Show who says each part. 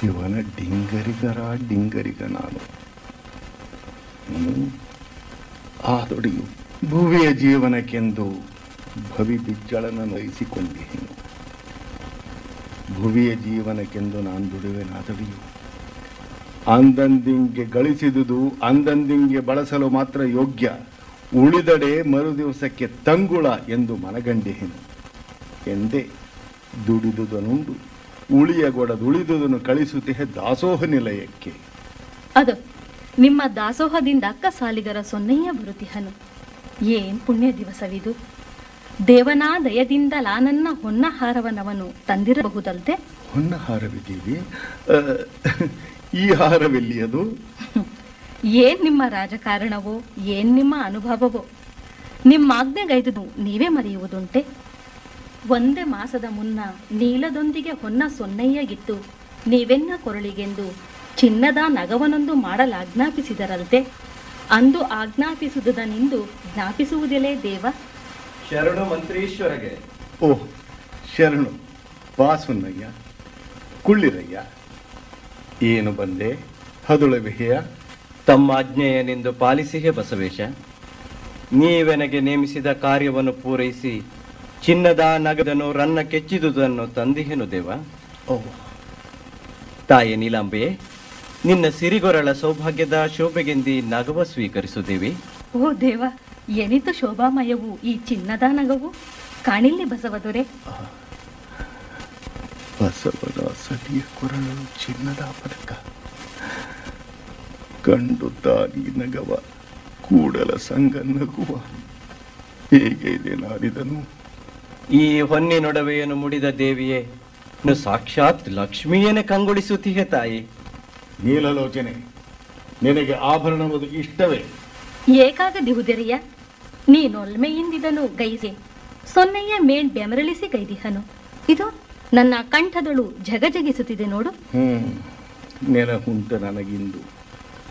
Speaker 1: ಶಿವನ ಡಿಂಗರಿಗರ ಡಿಂಗರಿಗ ನಾನು ಹ್ಮ್. ಆದೊಡೆಯು ಭುವಿಯ ಜೀವನಕ್ಕೆಂದು ಭವಿ ಬಿಜ್ಜಳನನ್ನು ವಹಿಸಿಕೊಂಡಿಹೆನು ಭುವಿಯ ಜೀವನಕ್ಕೆಂದು ನಾನು ದುಡಿವೆನಾದೊಡೆಯು ಅಂದಂದಿಂಗೆ ಗಳಿಸಿದುದು ಅಂದಂದಿಂಗೆ ಬಳಸಲು ಮಾತ್ರ ಯೋಗ್ಯ ಉಳಿದಡೆ ಮರುದಿವಸಕ್ಕೆ ತಂಗುಳ ಎಂದು ಮನಗಂಡಿಹೆನು ಎಂದೇ ದುಡಿದುದನುಂಡು ಉಳಿಯಗೊಡದುಳಿದುದನ್ನು ಕಳಿಸುತ್ತಿಹೆ ದಾಸೋಹ ನಿಲಯಕ್ಕೆ
Speaker 2: ಅದು ನಿಮ್ಮ ದಾಸೋಹದಿಂದ ಅಕ್ಕ ಸಾಲಿಗರ ಸೊನ್ನೆಯ ಬರುತಿಹನು ಏನ್ ಪುಣ್ಯ ದಿವಸವಿದು ದೇವನಾ ದಯದಿಂದ ಲಾನನ್ನ ಹೊನ್ನಹಾರವನವನು ತಂದಿರಬಹುದಲ್ದೆ
Speaker 1: ಹೊನ್ನ ಹಾರವಿದ್ದೀವಿ ಆ, ಈ ಹಾರವೆಲ್ಲಿಯದು
Speaker 2: ಏನ್ ನಿಮ್ಮ ರಾಜಕಾರಣವೋ ಏನ್ ನಿಮ್ಮ ಅನುಭವವೋ ನಿಮ್ಮ ಆಜ್ಞೆಗೈದುದು ನೀವೇ ಮರೆಯುವುದುಂಟೆ ಒಂದೇ ಮಾಸದ ಮುನ್ನ ನೀಲದೊಂದಿಗೆ ಹೊನ್ನ ಸೊನ್ನೆಯ್ಯಗಿಟ್ಟು ನೀವೆನ್ನ ಕೊರಳಿಗೆಂದು ಚಿನ್ನದ ನಗವನೊಂದು ಮಾಡಲಾಜ್ಞಾಪಿಸಿದರಲ್ತೆ ಅಂದು ಆಜ್ಞಾಪಿಸುವುದನಿಂದು ಜ್ಞಾಪಿಸುವುದಿಲ್ಲೇ ದೇವ
Speaker 3: ಶರಣು ಮಂತ್ರೀಶ್ವರಗೆ
Speaker 1: ಓಹ್ ಶರಣು ಬಾಸುನ್ನಯ್ಯ ಕುಳ್ಳಿರಯ್ಯ ಏನು ಬಂದೆ ಹದುಳವಿಹೆಯ
Speaker 3: ತಮ್ಮ ಆಜ್ಞೆಯನೆಂದು ಪಾಲಿಸಿಹೆ ಬಸವೇಶ ನೀವೆನಗೆ ನೇಮಿಸಿದ ಕಾರ್ಯವನ್ನು ಪೂರೈಸಿ ಚಿನ್ನದ ನಗದನ್ನು ರನ್ನ ಕೆಚ್ಚಿದುದನ್ನು ತಂದಿಹೆನು ದೇವ
Speaker 1: ಓಹ್
Speaker 3: ತಾಯಿ ನೀಲಾಂಬೆ ನಿನ್ನ ಸಿರಿಗೊರಳ ಸೌಭಾಗ್ಯದ ಶೋಭೆಗೆಂದಿ ನಗವ ಸ್ವೀಕರಿಸುತ್ತೇವೆ
Speaker 2: ಓ ದೇವ ಎನಿತು ಶೋಭಾಮಯವು ಈ ಚಿನ್ನದ ನಗವು ಕಾಣಿಲ್ಲಿ ಬಸವದೊರೆ
Speaker 1: ಬಸವನ ಸತಿಯ ಕೊರಳು ಚಿನ್ನದ ಪದಕ ಕಂಡು ತಾನಿ ನಗವ ಕೂಡಲ ಸಂಗ ನಗುವ ಹೇಗೆ ಇದೆ ನಾರಿದನು
Speaker 3: ಈ ಹೊನ್ನಿನೊಡವೆಯನ್ನು ಮುಡಿದ ದೇವಿಯೇ ಇನ್ನು ಸಾಕ್ಷಾತ್ ಲಕ್ಷ್ಮಿಯನ್ನೇ ಕಂಗೊಳಿಸುತ್ತೀಹೆ ತಾಯಿ
Speaker 1: ನೀಲಲೋಚನೆ ನಿನಗೆ ಆಭರಣವುದು ಇಷ್ಟವೇ
Speaker 2: ಏಕಾಗದಿಹುದೆರೆಯ ನೀನೊಲ್ಮೆಯಿಂದಿದನು ಗೈಸೆ ಸೊನ್ನೆಯ ಮೇಣ್ ಬೆಮರಳಿಸಿ ಗೈದಿಹನು ಇದು ನನ್ನ ಕಂಠದಳು ಜಗಜಗಿಸುತ್ತಿದೆ ನೋಡು
Speaker 1: ಹ್ಮ್ ನೆನಹುಂಟ ನನಗಿಂದು